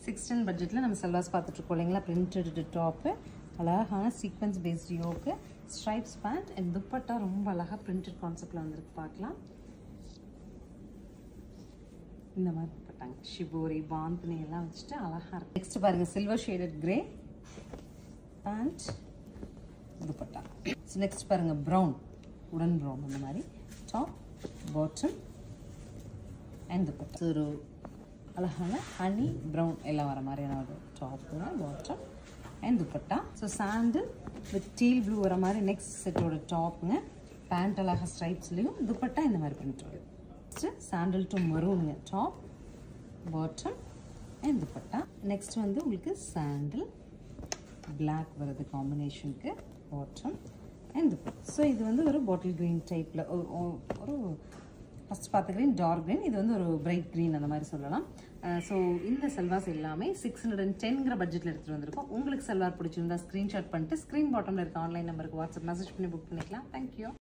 six ten பட்ஜெட்டில் நம்ம செல்வாஸ் பார்த்துட்ருக்கோம் இல்லைங்களா பிரிண்டட் டாப்பு அழகான sequence based yoke stripes pant and dupatta ரொம்ப அழகாக பிரிண்டட் கான்செப்டில் வந்திருக்கு பார்க்கலாம் இந்த மாதிரி துப்பட்டாங்க ஷிபோரி பாந்தினி எல்லாம் வச்சுட்டு அழகாக இருக்கு நெக்ஸ்ட் பாருங்கள் silver shaded grey pant dupatta so next பாருங்கள் ப்ரௌன் உடன் ப்ரௌன் அந்த மாதிரி top bottom and dupatta so ஒரு அழகான ஹனி ப்ரௌன் எல்லாம் வர மாதிரியான ஒரு டாப்புங்க bottom and dupatta so sandal with teal blue வர மாதிரி நெக்ஸ்ட் செட்டோட டாப்புங்க பேண்ட் அழகாக ஸ்ட்ரைப்ஸ்லேயும் துப்பட்டா இந்த மாதிரி பிரிண்ட் வரும் நெக்ஸ்ட்டு சாண்டில் டு மரூனுங்க top bottom and dupatta next வந்து உங்களுக்கு சாண்டில் பிளாக் வருது காம்பினேஷனுக்கு பாட்டம் அண்ட் துப்பட்டா ஸோ இது வந்து ஒரு பாட்டில் க்ரீன் டைப்பில் ஒரு ஃபஸ்ட் பார்த்த க்ரீன் டார்க் க்ரீன் இது வந்து ஒரு பிரைட் க்ரீன் அந்த மாதிரி சொல்லலாம் ஸோ இந்த செல்வாஸ் எல்லாமே சிக்ஸ் ஹண்ட்ரட் அண்ட் டென்கிற பட்ஜெட்டில் எடுத்துகிட்டு வந்திருக்கோம் உங்களுக்கு செல்வார் பிடிச்சிருந்தா ஸ்க்ரீன்ஷாட் பண்ணிட்டு ஸ்க்ரீன் பாட்டமில் இருக்க ஆன்லைன் நம்பருக்கு வாட்ஸ்அப் மெசேஜ் பண்ணி புக் பண்ணிக்கலாம் தேங்க்யூ